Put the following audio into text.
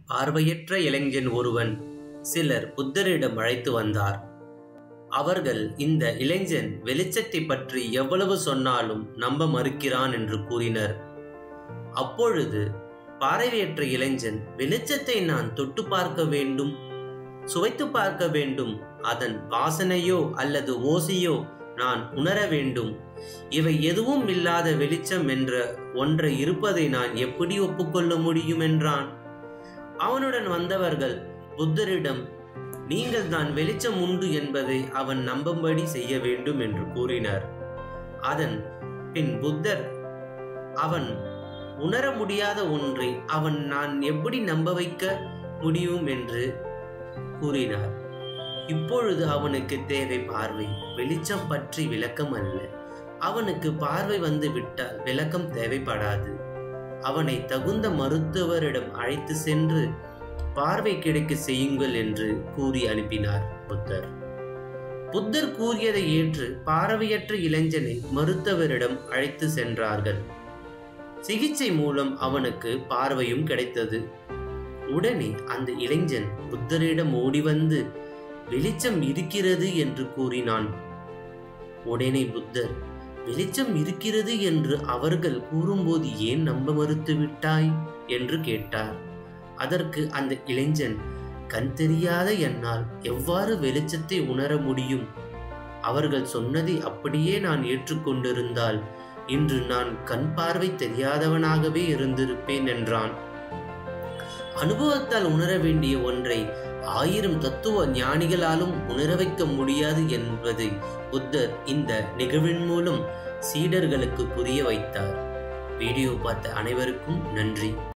பார்வையற்ற இளைஞன் ஒருவன் சிலர் புத்தரிடம் அழைத்து வந்தார் அவர்கள் இந்த இளைஞன் வெளிச்சத்தை பற்றி எவ்வளவு சொன்னாலும் நம்ப மறுக்கிறான் என்று கூறினர் அப்பொழுது பார்வையற்ற இளைஞன் வெளிச்சத்தை நான் தொட்டு பார்க்க வேண்டும் சுவைத்து பார்க்க வேண்டும் அதன் வாசனையோ அல்லது ஓசையோ நான் உணர வேண்டும் இவை எதுவும் இல்லாத வெளிச்சம் என்ற ஒன்றை இருப்பதை நான் எப்படி ஒப்புக்கொள்ள முடியும் என்றான் அவனுடன் வந்தவர்கள் புத்தரிடம் நீங்கள் தான் வெளிச்சம் உண்டு என்பதை அவன் நம்பும்படி செய்ய வேண்டும் என்று கூறினர் அதன் பின் புத்தர் அவன் உணர முடியாத ஒன்றை அவன் நான் எப்படி நம்ப வைக்க முடியும் என்று கூறினார் இப்பொழுது அவனுக்கு தேவை பார்வை வெளிச்சம் பற்றி விளக்கம் அல்ல அவனுக்கு பார்வை வந்து விட்டால் விளக்கம் தேவைப்படாது அவனை தகுந்த மருத்துவரிடம் அழைத்து சென்று பார்வை கிடைக்க செய்யுங்கள் என்று கூறி அனுப்பினார் புத்தர் புத்தர் கூறியதை ஏற்று பார்வையற்ற இளைஞனை மருத்துவரிடம் அழைத்து சென்றார்கள் சிகிச்சை மூலம் அவனுக்கு பார்வையும் கிடைத்தது உடனே அந்த இளைஞன் புத்தரிடம் ஓடி வந்து வெளிச்சம் இருக்கிறது என்று கூறினான் உடனே புத்தர் வெளிச்சம் இருக்கிறது என்று அவர்கள் கூறும்போது ஏன் நம்ப மறுத்து விட்டாய் என்று கேட்டார் அதற்கு அந்த இளைஞன் கண் தெரியாத என்னால் எவ்வாறு வெளிச்சத்தை உணர முடியும் அவர்கள் சொன்னதை அப்படியே நான் ஏற்றுக்கொண்டிருந்தால் இன்று நான் கண் பார்வை தெரியாதவனாகவே இருந்திருப்பேன் என்றான் அனுபவத்தால் உணர வேண்டிய ஒன்றை ஆயிரம் தத்துவ ஞானிகளாலும் உணர வைக்க முடியாது என்பதை புத்தர் இந்த நிகழ்வின் மூலம் சீடர்களுக்கு புரிய வைத்தார் வீடியோ பார்த்த அனைவருக்கும் நன்றி